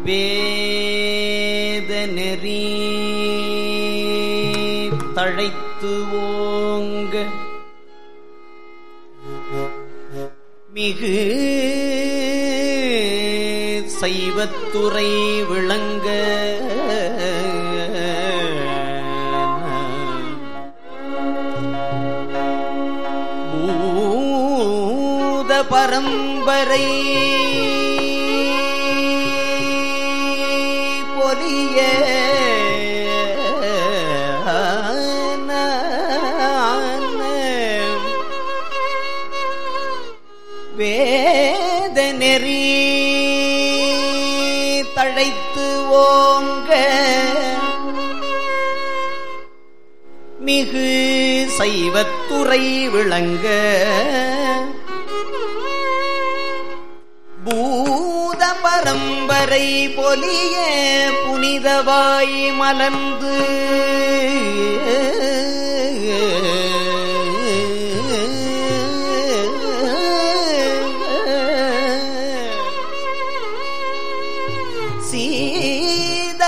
வேத நெறி தழைத்து ஓங்க மிகு சைவத்துறை விளங்க பூத பரம்பரை பொலிய வேத நெறி தழைத்து ஓங்க மிகு சைவத்துறை விளங்க பூத பரம்பரை பொலிய புனிதவாய் மலர்ந்து சீத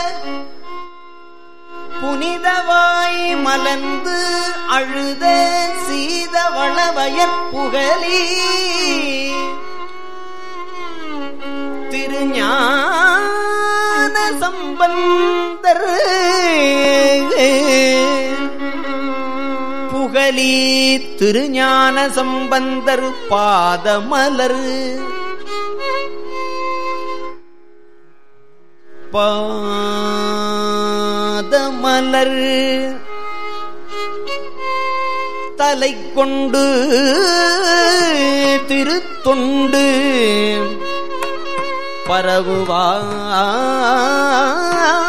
புனிதவாய் மலர்ந்து அழுத சீத வளவயற் புகழி திருஞான சம்பந்தர் புகழி திருஞான சம்பந்தர் பாதமலர் பாதமலர் தலை கொண்டு திருத்தொண்டு பரவுவார்